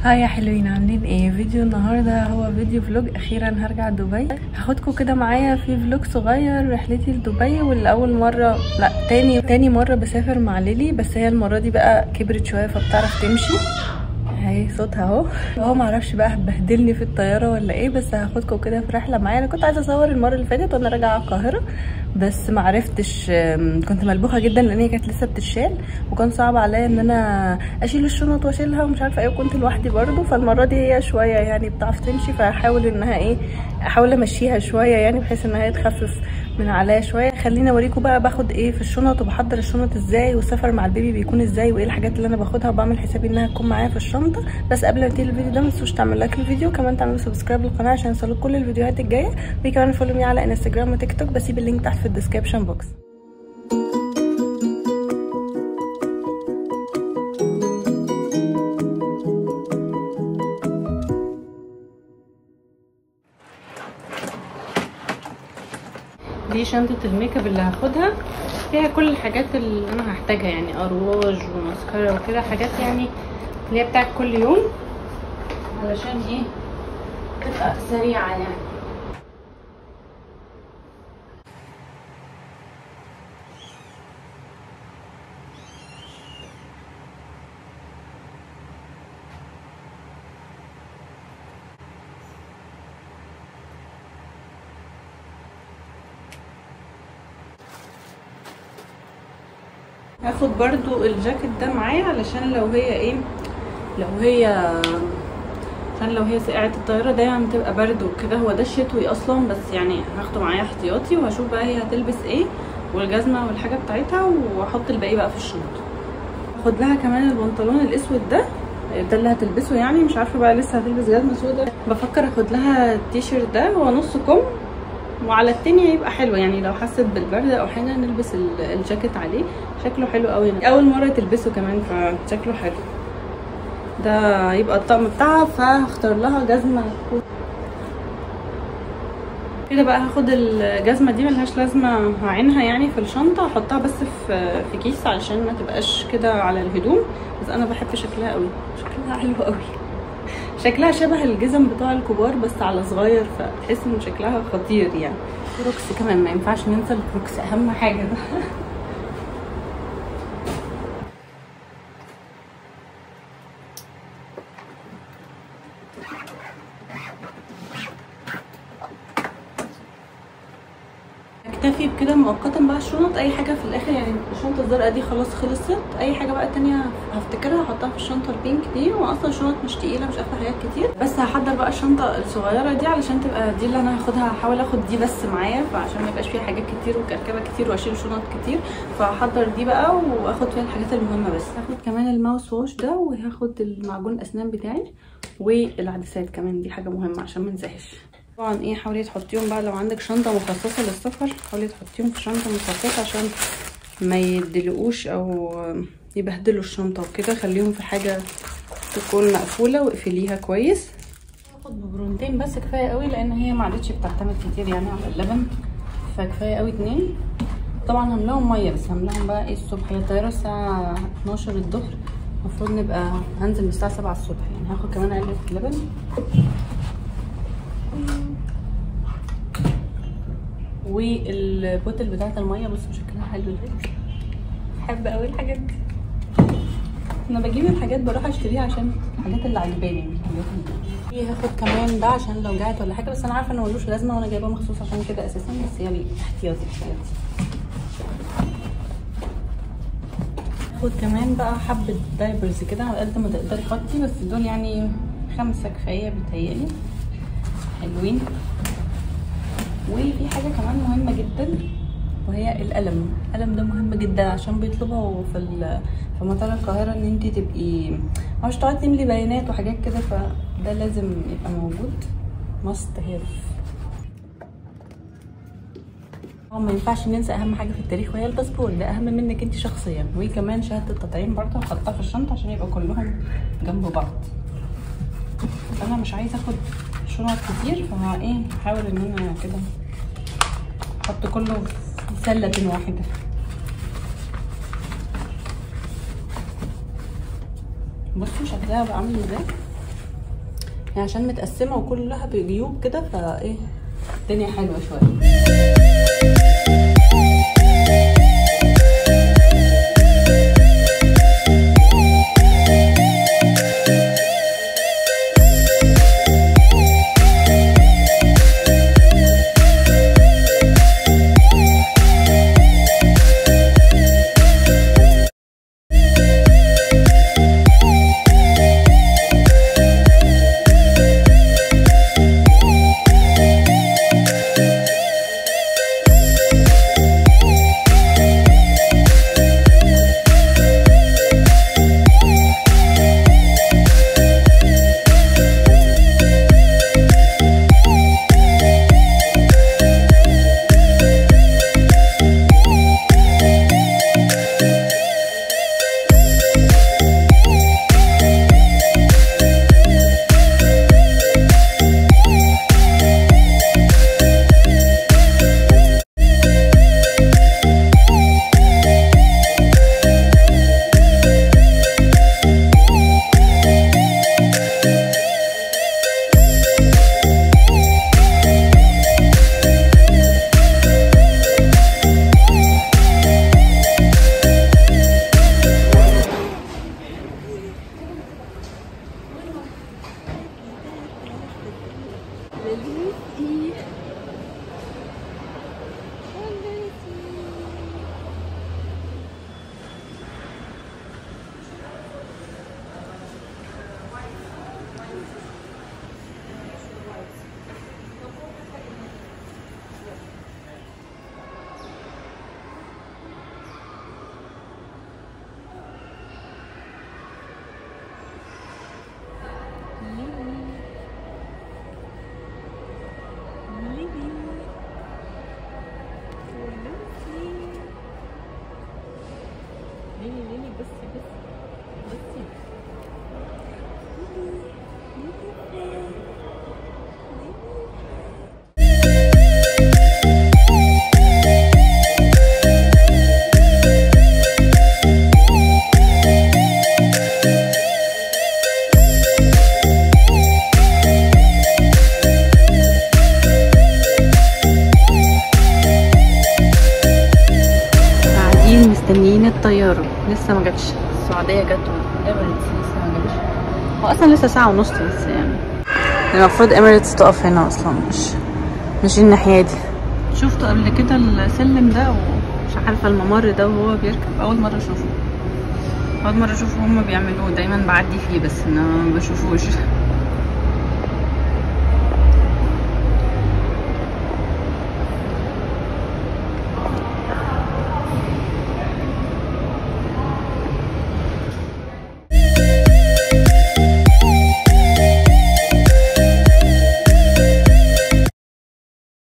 هاي يا حلوين عاملين ايه فيديو النهارده هو فيديو فلوج اخيرا هرجع دبي هاخدكم كده معايا في فلوج صغير رحلتي لدبي واللي اول مره لا تاني تاني مره بسافر مع ليلي بس هي المره دي بقى كبرت شويه فبتعرف تمشي اهي صوتها اهو هو معرفش بقى هتبهدلني في الطياره ولا ايه بس هاخدكم كده في رحله معايا انا كنت عايزه اصور المره اللي فاتت وانا راجعه القاهره بس معرفتش كنت ملبوخه جدا لان هي كانت لسه بتشال وكان صعب عليا ان انا اشيل الشنط واشيلها ومش عارفه ايه وكنت لوحدي برضو فالمره دي هي شويه يعني بتعرف تمشي فهحاول انها ايه احاول امشيها شويه يعني بحيث انها تخفف من عليا شويه خليني اوريكم بقى باخد ايه في الشنط وبحضر الشنط ازاي والسفر مع البيبي بيكون ازاي وايه الحاجات اللي انا باخدها وبعمل حسابي انها تكون معايا في الشنطه بس قبل ما نبتدي الفيديو ده ما تنسوش تعملوا لايك للفيديو كمان تعملوا سبسكرايب للقناه عشان يوصلوا كل الفيديوهات الجايه وكمان فولو مي على انستجرام وتيك توك بسيب اللينك تحت في الديسكربشن بوكس دي شنطة الميك اب اللي هاخدها فيها كل الحاجات اللي انا هحتاجها يعني ارواج وماسكارا وكده حاجات يعني اللي هي بتاعت كل يوم علشان ايه تبقى سريعة يعني هاخد برضو الجاكيت ده معايا علشان لو هي ايه لو هي عشان لو هي سقعت الطيارة دايما بتبقى برد وكده هو ده الشتوي اصلا بس يعني هاخده معايا احتياطي وهشوف بقى هي هتلبس ايه والجزمة والحاجة بتاعتها واحط الباقي بقى في الشنطة هاخد لها كمان البنطلون الاسود ده ده اللي هتلبسه يعني مش عارفه بقى لسه هتلبس جزمه سودا بفكر اخد لها التيشيرت ده هو نص كم وعلى التانية هيبقى حلو يعني لو حست بالبرد او حاجه نلبس الجاكيت عليه شكله حلو قوي اول مره تلبسه كمان فشكله حلو ده يبقى الطقم بتاعها فهختار لها جزمه كده بقى هاخد الجزمه دي ملهاش لازمه هعينها يعني في الشنطه احطها بس في في كيس علشان ما تبقاش كده على الهدوم بس انا بحب شكلها قوي شكلها حلو قوي شكلها شبه الجزم بتوع الكبار بس على صغير فتحس ان شكلها خطير يعني كروكس كمان ما ينفعش ننسى الكروكس اهم حاجه ده اكتفي بكده مؤقتا بقى الشنط اي حاجه في الاخر يعني الشنطه الزرقاء دي خلاص خلصت اي حاجه بقى تانية هفتكرها احطها في الشنطه البينك دي واصلا الشنط مش تقيله مش اخده حاجات كتير بس هحضر بقى الشنطه الصغيره دي علشان تبقى دي اللي انا هاخدها هحاول اخد دي بس معايا فعشان ما يبقاش فيها حاجات كتير وكركبه كتير واشيل شنط كتير فهحضر دي بقى واخد فيها الحاجات المهمه بس هاخد كمان الماوس واش ده وهاخد المعجون الاسنان بتاعي والعدسات كمان دي حاجه مهمه عشان ما انساهاش طبعا ايه حاولي تحطيهم بقى لو عندك شنطه مخصصه للسفر حاولي تحطيهم في شنطه مخصصه عشان ما يدلقوش او يبهدلوا الشنطه وكده خليهم في حاجه تكون مقفوله واقفليها كويس هاخد ببرونتين بس كفايه قوي لان هي ما عادتش بتعتمد كتير يعني على اللبن فكفايه قوي اتنين طبعا هملاهم ميه بس هملاهم بقى ايه الصبح هي الطياره الساعه 12 الظهر المفروض نبقى هنزل من الساعه 7 الصبح يعني هاخد كمان علبه لبن والبوتل بتاعت الميه بصوا شكلها حلو ازاي بحب قوي الحاجات دي انا بجيب الحاجات بروح اشتريها عشان الحاجات اللي عجباني مش الحاجات اللي هاخد كمان ده عشان لو جعت ولا حاجه بس انا عارفه انه ملوش لازمه وانا جايباه مخصوص عشان كده اساسا بس هي احتياطي الحاجات دي هاخد كمان بقى حبه دايبرز كده على قد ما تقدري حطي بس دول يعني خمسه كفايه بيتهيألي حلوين وفي حاجه كمان مهمه جدا وهي القلم القلم ده مهم جدا عشان بيطلبها في في مطار القاهره ان انت تبقي مش تقعدي تملي بيانات وحاجات كده فده لازم يبقى موجود ماست هاف ما ينفعش ننسى اهم حاجه في التاريخ وهي الباسبور ده اهم منك انت شخصيا وكمان شهاده التطعيم برضه هحطها في الشنطه عشان يبقى كلهم جنب بعض انا مش عايزه اخد شنط كتير فها ايه هحاول ان انا كده احط كله في سله واحده بصوا شكلها بقى عامل ازاي يعني عشان متقسمه وكلها بجيوب كده فايه الدنيا حلوه شويه ليلي ليلي بصي بصي بصي قاعدين مستنيين الطيارة لسه ما جاتش السعودية جت وإميريتس لسه ما جاتش هو أصلا لسه ساعة ونص بس يعني المفروض إميريتس تقف هنا أصلا مش مش الناحية دي شفته قبل كده السلم ده ومش عارفة الممر ده وهو بيركب أول مرة أشوفه أول مرة أشوفه هما بيعملوه دايما بعدي فيه بس أنا ما بشوفوش